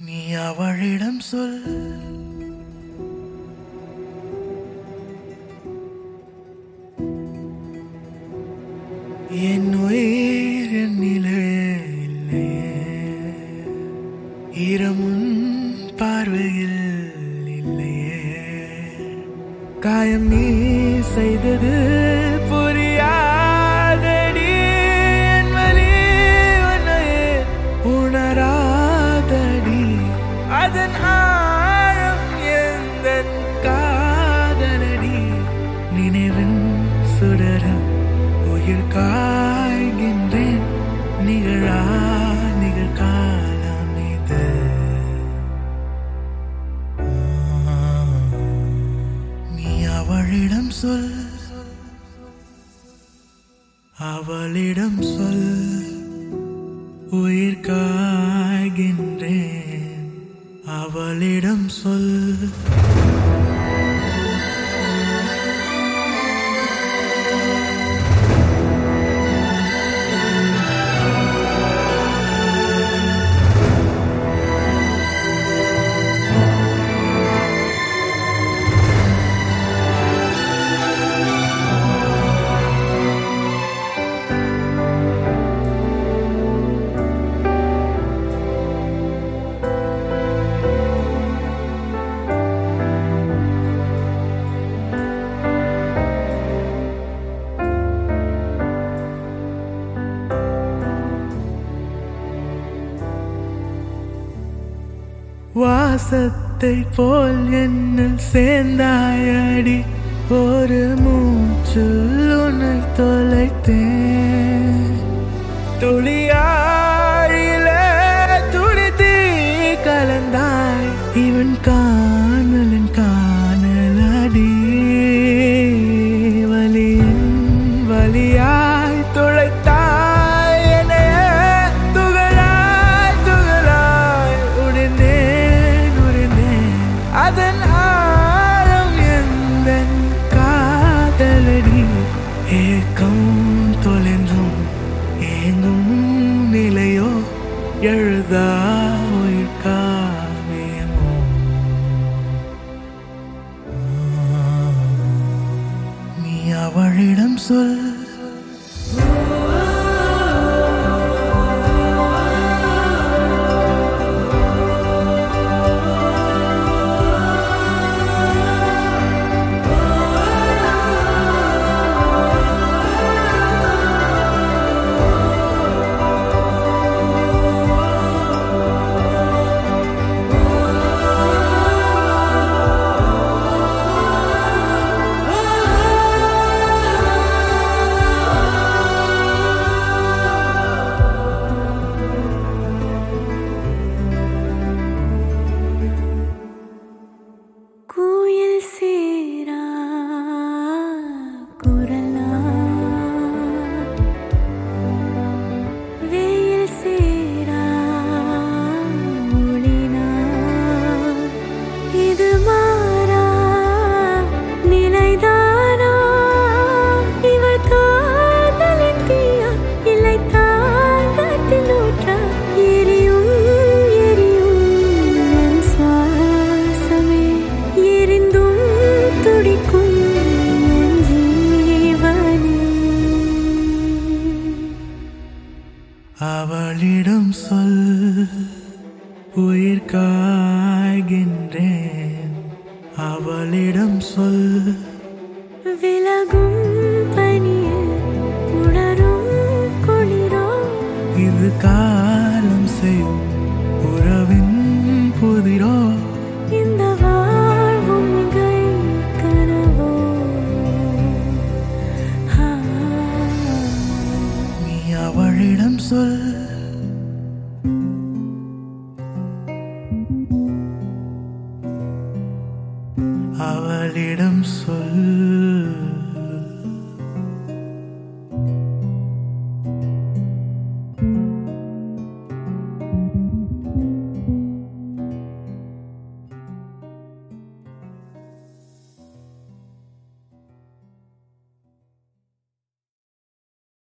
நீ அவளிடம் சொல் என் உயிர் என்னிலே இல்லையே ஈரமுன் பார்வையில் இல்லையே காயம் நீ செய்தது புரியாதடி என் வலி உன்னையே உணராதடி அதன் ஆழம் எந்தன் காதலடி நினைவின் சுடரம் உயிர் காய்கின்றேன் நிகழா நிகழ்காலம் இது நீ அவளிடம் சொல் அவளிடம் சொல் உயிர் காய்கின்றேன் அவளிடம் சொல் வாசத்தை போல் என்னில் சேர்ந்தாயடி ஒரு மூச்சில் உன்னை தொலைத்தேன் துளியாரில துளி தீ கலந்தாய் இவன் காணலன் காணலடி வலியின் வலியாய் துளைத்தாய் என்னைய துகளாய் துகளாய் உடைந்தேன் உடைந்தேன் அதன் ஆழம் எந்தன் காதலடி ஏக்கம் தொலைந்தும் ஏங்கும் நிலையோ எழுதா உயிர் காவியமோ நீ அவளிடம் சொல் குயில் சேரா குரலா வெயில் சேரா ஒளினா இது மாறா நிலைதானா இவள் காதலின் தீயா இல்லை தாகத்தின் ஊற்றா எரியும் எரியும் என் சுவாசமே எரிந்தும் துடிக்கும் என் ஜீவனே அவளிடம் சொல் உயிர் காய்கின்றேன் அவளிடம் சொல் விலகும் பனியில் உணரும் குளிரோ இது காலம் செய்யும் உறவின் புதிரோ இந்த வாழ்வும் மிகை கனவோ ஆ நீ அவளிடம் சொல்